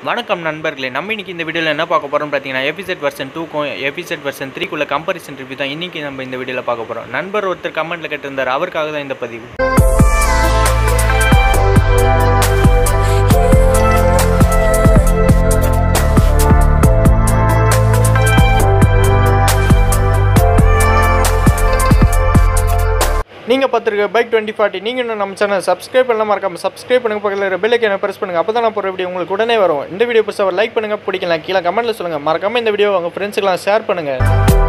வணக்கம் நண்பர்களே நம்ம இன்னைக்கு இந்த வீடியோவில் என்ன பார்க்க போகிறோம் பார்த்தீங்கன்னா எபிசெட் வெர்ஷன் டூக்கும் எபிசெட் வெர்ஷன் த்ரீக்குள்ள கம்பரிசன் ரிவ்யூ தான் இன்றைக்கி நம்ம இந்த வீடியோவில் பார்க்க போகிறோம் நண்பர் ஒருத்தர் கமெண்ட்டில் கேட்டிருந்தார் அவருக்காக தான் இந்த பதிவு நீங்கள் பார்த்துருக்க பைக் டுவெண்ட்டி ஃபார்ட்டி நீங்கள் இன்னும் நம்ம சேனல் சப்ஸ்கிரைப் பண்ணலாம் மறக்காம சப்ஸ்கிரைப் பண்ணுங்க பக்கத்தில் இருக்கிற பெல்லைக்கு என்ன ப்ரெஸ் பண்ணுங்கள் அப்போ தான் நான் போகிற வீடியோ உங்களுக்கு உடனே வரும் இந்த வீடியோ புதுசாக லைக் பண்ணுங்கள் பிடிக்கலாம் கீழே கமெண்ட்டில் சொல்லுங்கள் மறக்காம இந்த வீடியோ உங்கள் ஃப்ரெண்ட்ஸுக்கெல்லாம் ஷேர் பண்ணுங்கள்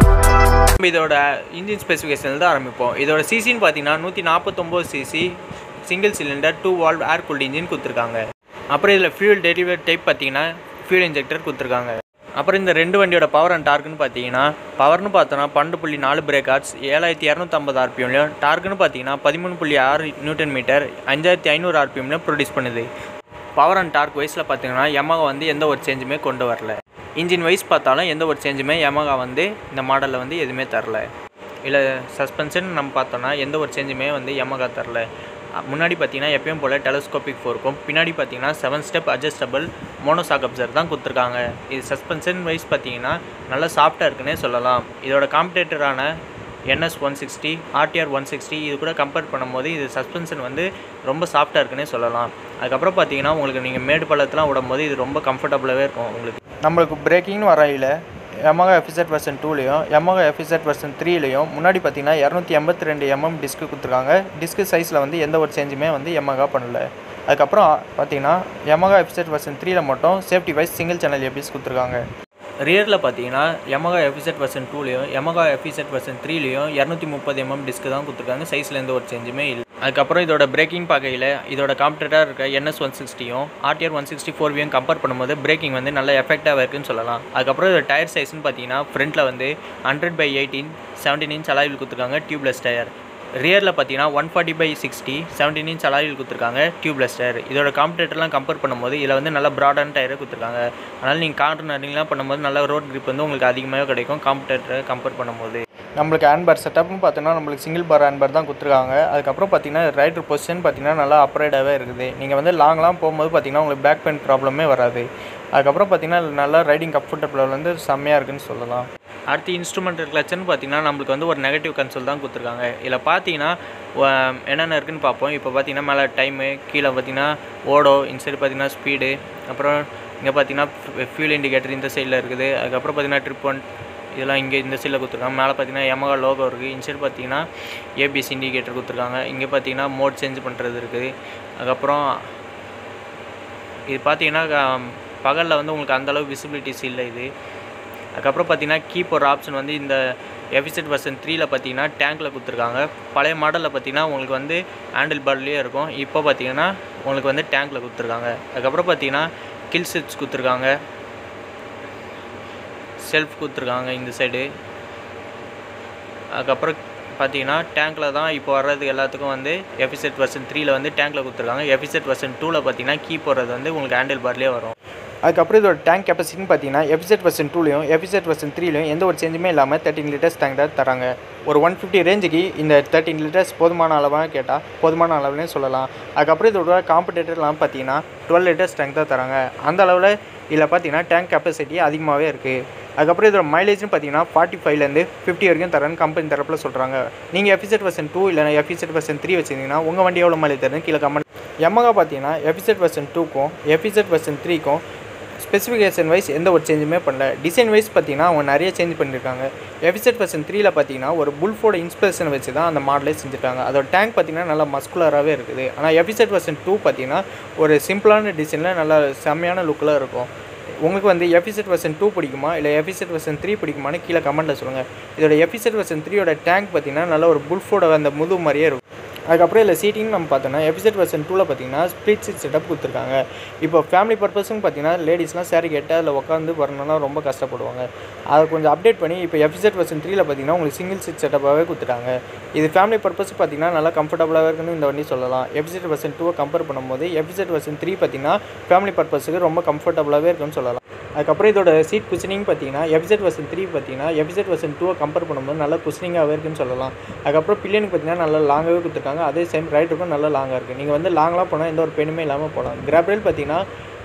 நம்ம இதோட இன்ஜின் ஸ்பெசிஃபிகேஷன் தான் ஆரம்பிப்போம் இதோட சிசின்னு பார்த்தீங்கன்னா நூற்றி நாற்பத்தொம்போது CC single cylinder two valve air cooled engine கொடுத்துருக்காங்க அப்புறம் இதில் ஃபியூல் டெரிவேட் டைப் பார்த்தீங்கன்னா ஃபியூல் இன்ஜெக்டர் கொடுத்துருக்காங்க அப்புறம் இந்த ரெண்டு வண்டியோட பவர் அண்ட் டார்க்குன்னு பார்த்தீங்கன்னா பவர்னு பார்த்தோன்னா பன்னெண்டு புள்ளி நாலு பிரேக் ஆர்ட்ஸ் ஏழாயிரத்தி இரநூத்தம்பது ஆர்பிஎம்லையும் டார்க்குன்னு பார்த்தீங்கன்னா பதிமூணு புள்ளி ஆறு நியூட்டன் மீட்டர் அஞ்சாயிரத்தி ஐநூறு ஆர்பிஎம்லையும் ப்ரொடியூஸ் பண்ணுது பவர் அண்ட் டார்க் வைஸில் பார்த்தீங்கன்னா Yamaha வந்து எந்த ஒரு சேஞ்சுமே கொண்டு வரல இன்ஜின் வைஸ் பார்த்தாலும் எந்த ஒரு சேஞ்சுமே Yamaha வந்து இந்த மாடலில் வந்து எதுவுமே தரல இல்லை சஸ்பென்ஷன் நம்ம பார்த்தோன்னா எந்த ஒரு சேஞ்சுமே வந்து Yamaha தரல அ, முன்னாடி பார்த்தீங்கன்னா எப்பயும் போல் டெலஸ்கோபிக் ஃபோருக்கும் பின்னாடி பார்த்தீங்கன்னா seven step adjustable monoshock absorber தான் கொடுத்துருக்காங்க இது சஸ்பென்ஷன் வைஸ் பார்த்தீங்கன்னா நல்லா சாஃப்டாக இருக்குன்னே சொல்லலாம் இதோட காம்படேட்டரான NS one sixty RTR one sixty இது கூட கம்பேர் பண்ணும்போது இது சஸ்பென்ஷன் வந்து ரொம்ப சாஃப்டாக இருக்குன்னே சொல்லலாம் அதுக்கப்புறம் பார்த்தீங்கன்னா உங்களுக்கு நீங்கள் மேடு பள்ளத்தெலாம் விடும்போது இது ரொம்ப கம்ஃபர்டபுளாகவே இருக்கும் உங்களுக்கு நம்மளுக்கு பிரேக்கிங்னு வரையில் Yamaha எஃபிசெட் வெர்ஷன் டூலையும் Yamaha எஃபிசெட் வெர்ஷன் த்ரீலையும் முன்னாடி பார்த்தீங்கன்னா இரநூத்தி எண்பத்தி ரெண்டு எம்எம் டிஸ்க்கு கொடுத்துருக்காங்க டிஸ்க்கு சைஸில் வந்து எந்த ஒரு சேஞ்சுமே வந்து Yamaha பண்ணல அதுக்கப்புறம் பார்த்தீங்கன்னா Yamaha எஃபிசெட் வெர்ஷன் த்ரீல மட்டும் safety wise single channel ABS கொடுத்துருக்காங்க ரியரில் பார்த்தீங்கன்னா Yamaha எஃபிசெட் வெர்ஷன் டூலையும் Yamaha எஃபிசெட் வெர்ஷன் த்ரீலையும் இரநூத்தி முப்பது எம்எம் டிஸ்க்கு தான் கொடுத்துருக்காங்க சைஸில் எந்த ஒரு சேஞ்சுமே இல்லை அதுக்கப்புறம் இதோட பிரேக்கிங் பார்க்கையில் இதோட காம்படேட்டாக இருக்க என்எஸ் ஒன் சிக்ஸ்டியும் ஆர்டிஆர் ஒன் சிக்ஸ்டி ஃபோர் வியும் கம்பேர் பண்ணும்போது பிரேக்கிங் வந்து நல்ல எஃபெக்டாக இருக்குன்னு சொல்லலாம் அதுக்கப்புறம் இதோட டயர் சைஸ்னு பார்த்தீங்கன்னா ஃப்ரண்ட்டில் வந்து hundred by eighteen seventeen inch அலாயில் கொடுத்துருக்காங்க டியூப்லெஸ் டயர் ரியரில் பார்த்தீங்கன்னா one forty by sixty seventeen inch அலாயில் கொடுத்துருக்காங்க டியூப்லெஸ் டயர் இதோட காம்படேட்டர்லாம் கம்பேர் பண்ணும்போது இதில் வந்து நல்ல ப்ராடான டயரை கொடுத்துருக்காங்க அதனால் நீங்கள் கார்னரிங்லாம் பண்ணும்போது நல்ல ரோட் grip வந்து உங்களுக்கு அதிகமாகவே கிடைக்கும் காம்படேட்டரை கம்பேர் பண்ணும்போது நம்மளுக்கு ஹேண்ட்பார் செட்டப்னு பார்த்தோன்னா நம்மளுக்கு சிங்கிள் பார் ஹேண்ட்பார் தான் கொடுத்துருக்காங்க அதுக்கப்புறம் பார்த்தீங்கன்னா ரைடர் பொசிஷன் பார்த்தீங்கன்னா நல்லா அப்ரைடாகவே இருக்குது நீங்கள் வந்து லாங்லாம் போகும்போது பார்த்தீங்கன்னா உங்களுக்கு பேக் பெயின் ப்ராப்ளமே வராது அதுக்கப்புறம் பார்த்தீங்கன்னா நல்லா ரைடிங் கம்ஃபர்டபுள் வந்து செம்மையாக இருக்குன்னு சொல்லலாம் அடுத்து இன்ஸ்ட்ருமெண்டல் கிளச்சுன்னு பார்த்தீங்கன்னா நம்மளுக்கு வந்து ஒரு நெகட்டிவ் கன்சோல் தான் கொடுத்துருக்காங்க இதில் பார்த்தீங்கன்னா வ- என்னென்ன இருக்குன்னு பார்ப்போம் இப்போ பார்த்தீங்கன்னா மேலே டைமு கீழே பார்த்தீங்கன்னா ஓடோ இந்த சைடு பார்த்தீங்கன்னா ஸ்பீடு அப்புறம் இங்கே பார்த்தீங்கன்னா ஃபியூல் இண்டிகேட்டர் இந்த சைடில் இருக்குது அதுக்கப்புறம் பார்த்தீங்கன்னா ட்ரிப் ஒன் இதெல்லாம் இங்கே இந்த சைடில் கொடுத்துருக்காங்க மேலே பார்த்தீங்கன்னா Yamaha லோகோ இருக்குது இந்த சைடு பார்த்தீங்கன்னா ஏபிஎஸ் இண்டிகேட்டர் கொடுத்துருக்காங்க இங்கே பார்த்தீங்கன்னா மோட் சேஞ்ச் பண்ணுறது இருக்குது அதுக்கப்புறம் இது பார்த்தீங்கன்னா பகலில் வந்து உங்களுக்கு அந்தளவு விசிபிலிட்டிஸ் இல்லை இது அதுக்கப்புறம் பார்த்தீங்கன்னா கீப் ஒரு ஆப்ஷன் வந்து இந்த எபிசெட் வெர்ஷன் த்ரீல பார்த்தீங்கன்னா டேங்க்கில் கொடுத்துருக்காங்க பழைய மாடலில் பார்த்தீங்கன்னா உங்களுக்கு வந்து ஹேண்டில் பார்லேயே இருக்கும் இப்போ பார்த்தீங்கன்னா உங்களுக்கு வந்து டேங்க்கில் கொடுத்துருக்காங்க அதுக்கப்புறம் பார்த்தீங்கன்னா கில் ஸ்விட்ச் கொடுத்துருக்காங்க செல்ஃப் கொடுத்துருக்காங்க இந்த சைடு அதுக்கப்புறம் பார்த்தீங்கன்னா டேங்க்கில் தான் இப்போ வர்றது எல்லாத்துக்கும் வந்து எபிசெட் வெர்ஷன் த்ரீல வந்து டேங்க்கில் கொடுத்துருக்காங்க எபிசெட் வெர்ஷன் டூவில் பார்த்தீங்கன்னா கீ போடுறது வந்து உங்களுக்கு ஹேண்டில் பார்லேயே வரும் அதுக்கப்புறம் இதோட டேங்க் கெப்பாசிட்டின்னு பார்த்தீங்கன்னா எபிசெட் வெர்ஷன் டூலையும் எபிசெட் வெர்ஷன் த்ரீலையும் எந்த ஒரு சேஞ்சுமே இல்லாமல் தேர்ட்டின் லிட்டர்ஸ் டேங்க் தான் தராங்க ஒரு ஒன் ஃபிஃப்டி ரேஞ்சுக்கு இந்த தேர்ட்டின் லிட்டர்ஸ் போதுமான அளவாக கேட்டால் போதுமான அளவுலேயும் சொல்லலாம் அதுக்கப்புறம் இதோட காம்படேட்டர்லாம் பார்த்தீங்கன்னா டுவெல் லிட்டர்ஸ் டேங்க் தான் தராங்க அந்த அளவில் இதில் பார்த்தீங்கன்னா டேங்க் கெப்பாசிட்டி அதிகமாகவே இருக்குது அதுக்கப்புறம் இதோட மைலேஜ்னு பார்த்தீங்கன்னா ஃபார்ட்டி ஃபைவ்லேருந்து ஃபிஃப்டி வரைக்கும் தரேன்னு கம்பெனி தரப்பில் சொல்கிறாங்க நீங்கள் எஃபிசெட் வெர்ஷன் டூ இல்லை எஃபிசெட் வெர்ஷன் த்ரீ வச்சிருந்தீங்கன்னா உங்கள் வண்டி எவ்வளோ மைலேஜ் தருன்னு கீழே கமெண்ட் Yamaha பார்த்தீங்கன்னா எஃபிசெட் வெர்ஷன் டூக்கும் எஃபிசெட் வெர்ஷன் த்ரீக்கும் ஸ்பெசிஃபிகேஷன் வைஸ் எந்த ஒரு சேஞ்சுமே பண்ணல டிசைன் வைஸ் பார்த்தீங்கன்னா அவங்க நிறைய சேஞ்ச் பண்ணியிருக்காங்க எஃபிசெட் வெர்ஷன் த்ரீல பார்த்தீங்கன்னா ஒரு புல்ஃபோட இன்ஸ்பிரேஷன் வச்சு தான் அந்த மாடலே செஞ்சுருக்காங்க அதோட டேங்க் பார்த்தீங்கன்னா நல்லா மஸ்குலராகவே இருக்குது ஆனால் எஃபிசெட் வெர்ஷன் டூ பார்த்தீங்கன்னா ஒரு சிம்பிளான டிசைனில் நல்லா செம்மையான லுக்கில் இருக்கும் உங்களுக்கு வந்து எஃபிசெட் வெர்ஷன் டூ பிடிக்குமா இல்லை எஃபிசெட் வெர்ஷன் த்ரீ பிடிக்குமான்னு கீழே கமெண்ட்டில் சொல்லுங்கள் இதோட எஃபிசெட் வெர்ஷன் த்ரீயோட டேங்க் பார்த்தீங்கன்னா நல்ல ஒரு புல்ஃபோட அந்த முது மாதிரியே இருக்கும் அதுக்கப்புறம் இதில் சீட்டிங் நம்ம பார்த்தோன்னா எபிசெட் வெர்ஷன் டூவில் பார்த்தீங்கன்னா ஸ்ப்ளிட் சீட் செட்டப் கொடுத்துருக்காங்க இப்போ ஃபேமிலி பர்பஸ்னு பார்த்தீங்கன்னா லேடிஸ்லாம் சேரீ கேட்டு அதில் உட்காந்து வரணும்னா ரொம்ப கஷ்டப்படுவாங்க அதை கொஞ்சம் அப்டேட் பண்ணி இப்போ எபிசெட் வெர்ஷன் த்ரீல பார்த்தீங்கன்னா உங்களுக்கு சிங்கிள் சீட் செட்டப்பாகவே கொடுத்துட்டாங்க இது ஃபேமிலி பர்பஸ் பார்த்தீங்கன்னா நல்லா கம்ஃபர்டபுளாக இருக்குன்னு இந்த வண்டி சொல்லலாம் எபிசெட் வெர்ஷன் டூவை கம்பேர் பண்ணும்போது எபிசெட் வெர்ஷன் த்ரீ பார்த்தீங்கன்னா ஃபேமிலி பர்பஸுக்கு ரொம்ப கம்ஃபர்டபுளாகவே இருக்குன்னு சொல்லலாம் அதுக்கப்புறம் இதோட சீட் குஷனிங் பார்த்தீங்கன்னா எபிசெட் வெர்ஷன் த்ரீ பார்த்தீங்கன்னா எபிசெட் வெர்ஷன் டூவை கம்பேர் பண்ணும்போது நல்லா குஷனிங்காகவே இருக்குன்னு சொல்லலாம் அதுக்கப்புறம் பில்லியனுக்கு பார்த்தீங்கன்னா நல்லா லாங்காகவே கொடுத்துருக்காங்க அதே சேம் ரைட்டுக்கும் நல்லா லாங்காக இருக்குது நீங்கள் வந்து லாங்லாம் போனால் எந்த ஒரு பெயினுமே இல்லாமல் போகலாம் கிராப்ரேல் பார்த்தீங்கன்னா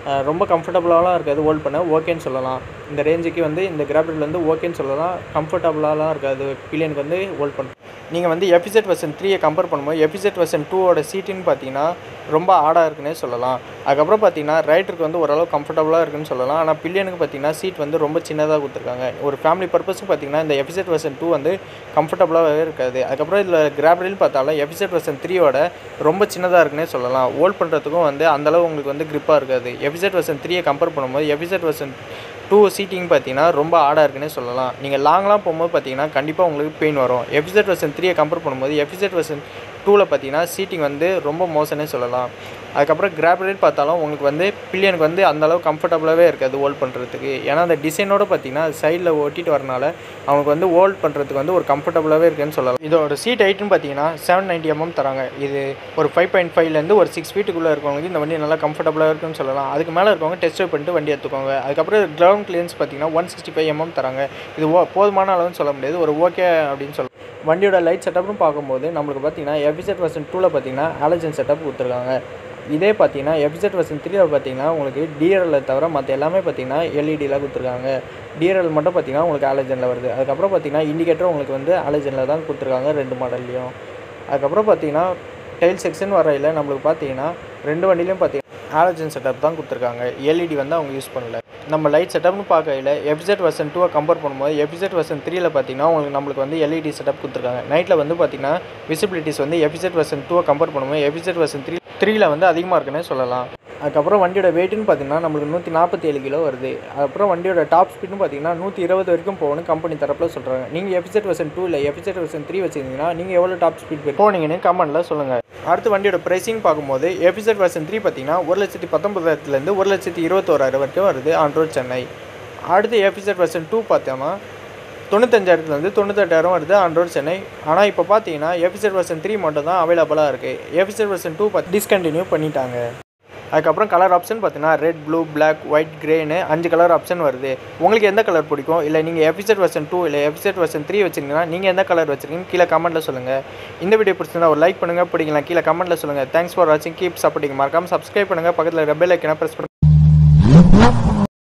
அஹ் ரொம்ப கம்ஃபர்டபுளாலாம் இருக்காது ஹோல்ட் பண்ண ஓகேன்னு சொல்லலாம் இந்த ரேஞ்சுக்கு வந்து இந்த கிராபிள் வந்து ஓகேன்னு சொல்லலாம் கம்ஃபர்டபுளாலாம் இருக்காது பில்லியனுக்கு வந்து ஹோல்ட் பண்ண நீங்கள் வந்து எஃபிசெட் வெர்ஷன் த்ரீயை கம்பேர் பண்ணும்போது எஃபிசெட் வெர்ஷன் டூவோட சீட்டுன்னு பார்த்தீங்கன்னா ரொம்ப ஆடாக இருக்குன்னே சொல்லலாம் அதுக்கப்புறம் பார்த்தீங்கன்னா ரைட்டருக்கு வந்து ஓரளவு கம்ஃபர்டபுளாக இருக்குன்னு சொல்லலாம் ஆனால் பில்லியனுக்கு பார்த்தீங்கன்னா சீட் வந்து ரொம்ப சின்னதாக கொடுத்துருக்காங்க ஒரு ஃபேமிலி பர்பஸ்க்கு பார்த்தீங்கன்னா இந்த எஃபிசெட் வெர்ஷன் டூ வந்து கம்ஃபர்டபுளாகவே இருக்காது அதுக்கப்புறம் இதில் கிராபிளில் பார்த்தாலும் எஃபிசெட் வெர்ஷன் த்ரீயோட ரொம்ப சின்னதாக இருக்குன்னே சொல்லலாம் ஹோல்ட் பண்ணுறதுக்கும் வந்து அந்தளவு உங்களுக்கு வந்து grip-ஆ இருக்காது எஃபிசெட் வெர்ஷன் த்ரீயை கம்பேர் பண்ணும்போது எஃபிசெட் வெர்ஷன் டூ சீட்டிங் பார்த்தீங்கன்னா ரொம்ப ஆடாக இருக்குன்னே சொல்லலாம் நீங்கள் லாங்லாம் போகும்போது பார்த்தீங்கன்னா கண்டிப்பாக உங்களுக்கு பெயின் வரும் எஃபிசெட் வெர்ஷன் த்ரீயை கம்பேர் பண்ணும்போது எஃபிசெட் வெர்ஷன் டூவில் பார்த்தீங்கன்னா சீட்டிங் வந்து ரொம்ப மோசம்னே சொல்லலாம் அதுக்கப்புறம் கிராபிளைட் பார்த்தாலும் உங்களுக்கு வந்து பில்லியனுக்கு வந்து அந்தளவு கம்ஃபர்டபுளாகவே இருக்காது ஹோல்ட் பண்ணுறதுக்கு ஏன்னா அந்த டிசைனோட பார்த்தீங்கன்னா சைடில் ஒட்டிட்டு வரனால அவங்களுக்கு வந்து ஹோல்ட் பண்ணுறதுக்கு வந்து ஒரு கம்ஃபர்டபுளாகவே இருக்குன்னு சொல்லலாம் இதோட சீட் ஹைட்டுன்னு பார்த்தீங்கன்னா செவன் நைன்டி எம்எம் தராங்க இது ஒரு ஃபைவ் பாயிண்ட் ஃபைவ்லேருந்து ஒரு சிக்ஸ் ஃபீட்டுக்குள்ளே இருக்கவங்களுக்கு இந்த வண்டி நல்லா கம்ஃபர்டபுளாக இருக்குன்னு சொல்லலாம் அதுக்கு மேலே இருக்கவங்க டெஸ்ட் ட்ரைவ் பண்ணிட்டு வண்டி எடுத்துக்கோங்க அதுக்கப்புறம் கிரவுண்ட் கிளியன்ஸ் பார்த்தீங்கன்னா ஒன் சிக்ஸ்டி ஃபைவ் எம்எம் தராங்க இது ஓ போதுமான அளவுன்னு சொல்ல முடியாது ஒரு ஓகே அப்படின்னு சொல்லலாம் வண்டியோட லைட் செட்டப்னு பார்க்கும்போது நம்மளுக்கு பார்த்தீங்கன்னா எஃபிசெட் வெர்ஷன் டூவில் பார்த்தீங்கன்னா ஆலஜன் செட்டப் கொடுத்துருக்காங்க இதே பார்த்தீங்கன்னா எஃபிசெட் வெர்ஷன் த்ரீயில் பார்த்தீங்கன்னா உங்களுக்கு டிஆர்எல்ல தவிர மற்ற எல்லாமே பார்த்தீங்கன்னா எல்இடியில் கொடுத்துருக்காங்க டிஆர்எல் மட்டும் பார்த்தீங்கன்னா உங்களுக்கு ஆலஜனில் வருது அதுக்கப்புறம் பார்த்தீங்கன்னா இண்டிகேட்டர் உங்களுக்கு வந்து ஆலஜனில் தான் கொடுத்துருக்காங்க ரெண்டு மாடல்லையும் அதுக்கப்புறம் பார்த்தீங்கன்னா டைல் செக்ஷன் வரையில் நம்மளுக்கு பார்த்தீங்கன்னா ரெண்டு வண்டிலையும் பார்த்தீங்கன்னா ஆலஜன் செட்டப் தான் கொடுத்துருக்காங்க எல்இடி வந்து அவங்க யூஸ் பண்ணல நம்ம லைட் செட்டப்னு பார்க்கையில் எஃபிசெட் வெர்ஷன் டூவை கம்பேர் பண்ணும்போது எஃபிசெட் வெர்ஷன் த்ரீயில் பார்த்தீங்கன்னா உங்களுக்கு நம்மளுக்கு வந்து எல்இடி செட்டப் கொடுத்துருக்காங்க நைட்டில் வந்து பார்த்தீங்கன்னா விசிபிலிட்டிஸ் வந்து எஃபிசெட் வெர்ஷன் டூவை கம்பேர் பண்ணும்போது எஃபிசெட் வெர்ஷன் த்ரீ த்ரீயில் வந்து அதிகமாக இருக்குன்னே சொல்லலாம் அதுக்கப்புறம் வண்டியோட வெயிட்னு பார்த்தீங்கன்னா நம்மளுக்கு நூற்றி நாற்பத்தி ஏழு கிலோ வருது அதுக்கப்புறம் வண்டியோட டாப் ஸ்பீட்னு பார்த்தீங்கன்னா நூற்றி இருபது வரைக்கும் போகணும் கம்பெனி தரப்பில் சொல்கிறாங்க நீங்கள் எஃபிசெட் வெர்ஷன் டூ இல்லை எஃபிசெட் வெர்ஷன் த்ரீ வச்சிருந்தீங்கன்னா நீங்கள் எவ்வளோ டாப் ஸ்பீட் போனீங்கன்னு கமெண்ட்டில் சொல்லுங்கள் அடுத்து வண்டியோட ப்ரைஸிங் பார்க்கும்போது எஃபிசெட் வெர்ஷன் த்ரீ பார்த்தீங்கன்னா ஒரு லட்சத்தி பத்தொம்பதாயிரத்துலேருந்து ஒரு லட்சத்தி இருபத்தோராயிரம் வரைக்கும் வருது ஆன் ரோட் சென்னை அடுத்து எஃபிசெட் வெர்ஷன் டூ பார்த்தோம்னா தொண்ணூத்தஞ்சாயிரத்துலேருந்து தொண்ணூத்தெட்டாயிரம் வருது ஆன் ரோட் சென்னை ஆனால் இப்போ பார்த்தீங்கன்னா எஃபிசெட் வெர்ஷன் த்ரீ மட்டும் தான் அவைலபிளாக இருக்குது எஃபிசெட் வெர்ஷன் டூ பார்த்து டிஸ்கண்டினியூ பண்ணிட்டாங்க அதுக்கப்புறம் கலர் ஆப்ஷன் பார்த்தீங்கன்னா ரெட் ப்ளூ பிளாக் ஒயிட் கிரேன்னு அஞ்சு கலர் ஆப்ஷன் வருது உங்களுக்கு எந்த கலர் பிடிக்கும் இல்லை நீங்கள் எபிசெட் வெர்ஷன் டூ இல்லை எபிசெட் வெர்ஷன் த்ரீ வச்சிருந்தீங்கன்னா நீங்கள் எந்த கலர் வச்சிருக்கீங்க கீழே கமெண்ட்டில் சொல்லுங்கள் இந்த வீடியோ பிடிச்சிருந்தா ஒரு லைக் பண்ணுங்கள் பிடிக்கலாம் கீழே கமெண்ட்டில் சொல்லுங்கள் தேங்க்ஸ் ஃபார் வாட்சிங் கீப் சப்போர்ட்டிங் மறக்காமல் சப்ஸ்கிரைப் பண்ணுங்கள் பக்கத்தில் ரெபெல் ஐக்கனை ப்ரெஸ் பண்ணுங்கள்